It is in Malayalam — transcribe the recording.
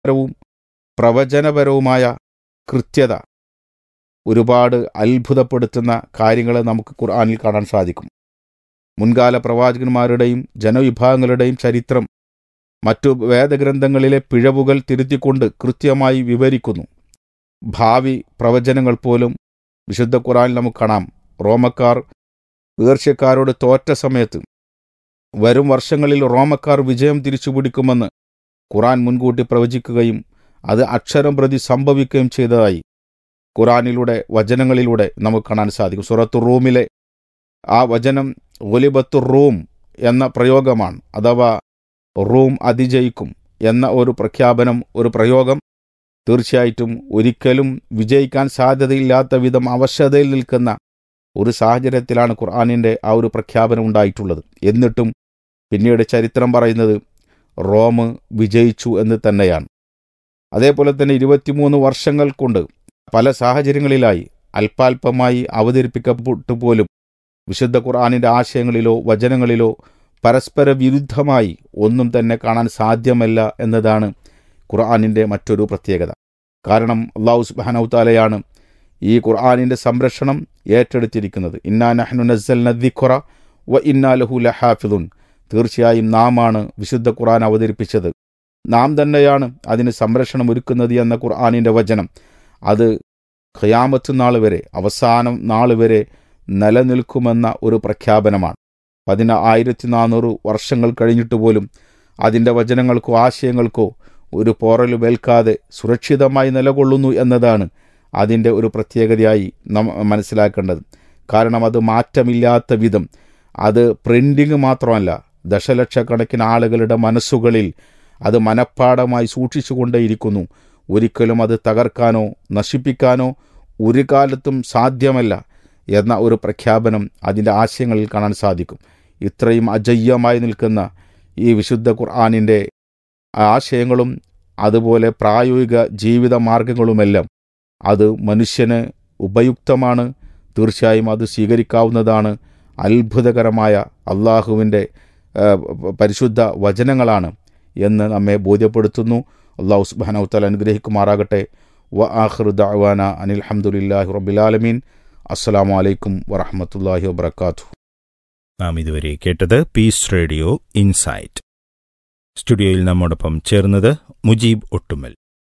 പരവും പ്രവചനപരവുമായ കൃത്യത ഒരുപാട് അത്ഭുതപ്പെടുത്തുന്ന കാര്യങ്ങൾ നമുക്ക് ഖുർആനിൽ കാണാൻ സാധിക്കും മുൻകാല പ്രവാചകന്മാരുടെയും ജനവിഭാഗങ്ങളുടെയും ചരിത്രം മറ്റു വേദഗ്രന്ഥങ്ങളിലെ പിഴവുകൾ തിരുത്തിക്കൊണ്ട് കൃത്യമായി വിവരിക്കുന്നു ഭാവി പ്രവചനങ്ങൾ പോലും വിശുദ്ധ ഖുറാനിൽ നമുക്ക് കാണാം റോമക്കാർ പേർഷ്യക്കാരോട് തോറ്റ സമയത്ത് വരും വർഷങ്ങളിൽ റോമക്കാർ വിജയം തിരിച്ചുപിടിക്കുമെന്ന് ഖുറാൻ മുൻകൂട്ടി പ്രവചിക്കുകയും അത് അക്ഷരം പ്രതി സംഭവിക്കുകയും ചെയ്തതായി ഖുറാനിലൂടെ വചനങ്ങളിലൂടെ നമുക്ക് കാണാൻ സാധിക്കും സുറത്തു റൂമിലെ ആ വചനം ഒലിബത്തു റൂം എന്ന പ്രയോഗമാണ് അഥവാ റൂം അതിജയിക്കും എന്ന ഒരു പ്രഖ്യാപനം ഒരു പ്രയോഗം തീർച്ചയായിട്ടും ഒരിക്കലും വിജയിക്കാൻ സാധ്യതയില്ലാത്ത വിധം അവശതയിൽ നിൽക്കുന്ന ഒരു സാഹചര്യത്തിലാണ് ഖുർആാനിൻ്റെ ആ ഒരു പ്രഖ്യാപനം ഉണ്ടായിട്ടുള്ളത് എന്നിട്ടും പിന്നീട് ചരിത്രം പറയുന്നത് റോം വിജയിച്ചു എന്ന് തന്നെയാണ് അതേപോലെ തന്നെ ഇരുപത്തിമൂന്ന് വർഷങ്ങൾ കൊണ്ട് പല സാഹചര്യങ്ങളിലായി അല്പാൽപമായി അവതരിപ്പിക്കപ്പെട്ടു പോലും വിശുദ്ധ ഖുർആാനിൻ്റെ ആശയങ്ങളിലോ വചനങ്ങളിലോ പരസ്പര വിരുദ്ധമായി ഒന്നും തന്നെ കാണാൻ സാധ്യമല്ല എന്നതാണ് ഖുർആാനിൻ്റെ മറ്റൊരു പ്രത്യേകത കാരണം അള്ളാഹു സുബാനൌത്താലയാണ് ഈ ഖുർആാനിൻ്റെ സംരക്ഷണം ഏറ്റെടുത്തിരിക്കുന്നത് ഇന്നാ നഹ്നു നസ്സൽ നദിഖുറ വ ഇന്നാ ലഹു ലഹാഫിദുൻ തീർച്ചയായും നാമാണ് വിശുദ്ധ ഖുർആൻ അവതരിപ്പിച്ചത് നാം തന്നെയാണ് അതിന് സംരക്ഷണം ഒരുക്കുന്നത് എന്ന ഖുർആാനിൻ്റെ വചനം അത് ഖയാമത്ത് നാൾ വരെ അവസാനം നാൾ വരെ നിലനിൽക്കുമെന്ന ഒരു പ്രഖ്യാപനമാണ് പതിന ആയിരത്തി നാനൂറ് വർഷങ്ങൾ കഴിഞ്ഞിട്ട് പോലും അതിൻ്റെ വചനങ്ങൾക്കോ ആശയങ്ങൾക്കോ ഒരു പോറലുമേൽക്കാതെ സുരക്ഷിതമായി നിലകൊള്ളുന്നു എന്നതാണ് അതിൻ്റെ ഒരു പ്രത്യേകതയായി നാം മനസ്സിലാക്കേണ്ടത് കാരണം അത് മാറ്റമില്ലാത്ത വിധം അത് പ്രിൻറ്റിങ് മാത്രമല്ല ദശലക്ഷക്കണക്കിന് ആളുകളുടെ മനസ്സുകളിൽ അത് മനഃപ്പാടമായി സൂക്ഷിച്ചുകൊണ്ടേയിരിക്കുന്നു ഒരിക്കലും അത് തകർക്കാനോ നശിപ്പിക്കാനോ ഒരു കാലത്തും സാധ്യമല്ല എന്ന ഒരു പ്രഖ്യാപനം അതിൻ്റെ ആശയങ്ങളിൽ കാണാൻ സാധിക്കും ഇത്രയും അജയ്യമായി നിൽക്കുന്ന ഈ വിശുദ്ധ ഖുർആാനിൻ്റെ ആശയങ്ങളും അതുപോലെ പ്രായോഗിക ജീവിത മാർഗങ്ങളുമെല്ലാം അത് മനുഷ്യന് ഉപയുക്തമാണ് തീർച്ചയായും അത് സ്വീകരിക്കാവുന്നതാണ് അത്ഭുതകരമായ അള്ളാഹുവിൻ്റെ പരിശുദ്ധ വചനങ്ങളാണ് എന്ന് നമ്മെ ബോധ്യപ്പെടുത്തുന്നു അള്ളാഹു സുബാനൗത്താൽ അനുഗ്രഹിക്കുമാറാകട്ടെ വ ആഹ്റു ദഅവാന അനിൽ ഹംദുലില്ലാഹി റബ്ബിലാലമീൻ അസ്സലാമു അലൈക്കും വറഹമത്തല്ലാഹി വബർക്കാത്തു നാം ഇതുവരെ കേട്ടത് പീസ് റേഡിയോ ഇൻസൈറ്റ് സ്റ്റുഡിയോയിൽ നമ്മോടൊപ്പം ചേർന്നത് മുജീബ് ഒട്ടുമൽ